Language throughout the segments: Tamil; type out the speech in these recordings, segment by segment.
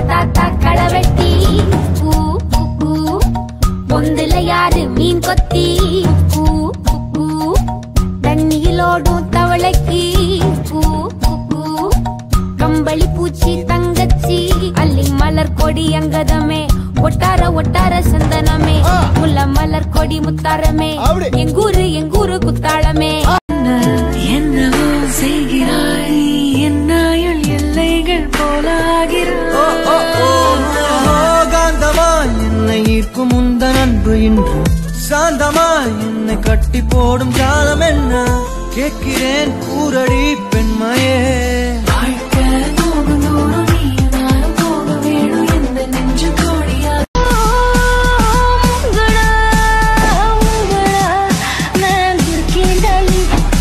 தாத்தா களவெட்டி பூ பூ, பூ பொந்துல யாரு மீன் கொத்தி பூ பூ, பூ தண்ணியிலோடும் தவளைக்கு பூ பூ, பூ கம்பளி பூச்சி தங்கச்சி அள்ளி மலர் கொடி அங்கதமே ஒட்டார ஒட்டார சந்தனமே முல்ல மலர் கொடி முத்தாரமே அப்படி. எங்கூரு எங்கூரு குத்தாளமே என்னவோ செய்கிறாய் நீ என்னாயுள் எல்லைகள் போலாகிறாய் காந்தமாய் என்னை ஈர்க்கும் உந்தன் அன்பு இன்று சாந்தமாய் என்னை கட்டி போடும் ஜாலம் என்ன கேட்கிறேன் கூரடி பெண்மையே வாழ்க்கை போகும் தூரம் நீயும் நானும் போக வேணும் எந்த நெஞ்சு கோடியா உங்களா, உங்களா, நான் இருக்கின்றேன்.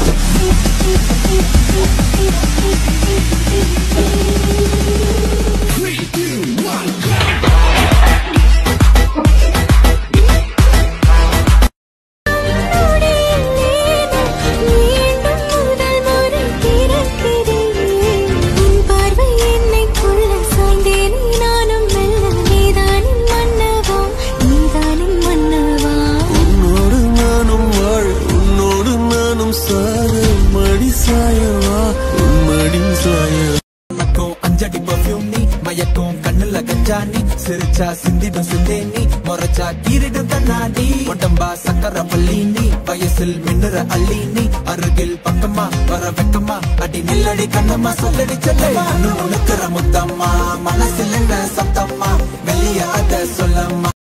மீண்டும் முதல் முறை பிறக்கிறேன். உன் பார்வை என்னை கொள்ள சாய்ந்தேனே நானும் மெல்ல. நீதானின் மன்னவா, நீதானின் மன்னவா. உன்னோடு நானும் வாழ உன்னோடு நானும் சார மடி சாயவா உன் மடி சாய மயக்கும் அஞ்சடி பர்ஃபியூம் நீ மயக்கும் கண்ணுல கஞ்சா நீ சிரிச்சா சிந்திடும் சிந்தே நீ முறைச்சா கீரிடும் கண்ணாடி உடம்பா சக்கர பள்ளி நீ வயசில் மின்னுற அள்ளி நீ அருகில் பக்கமா வர வெக்கமா அடி நில்லடி கண்ணம்மா சொல்லடி செல்லமா நுணுக்கிற முத்தம்மா மனசில் என்ன சத்தம்மா வெளிய அத சொல்லம்மா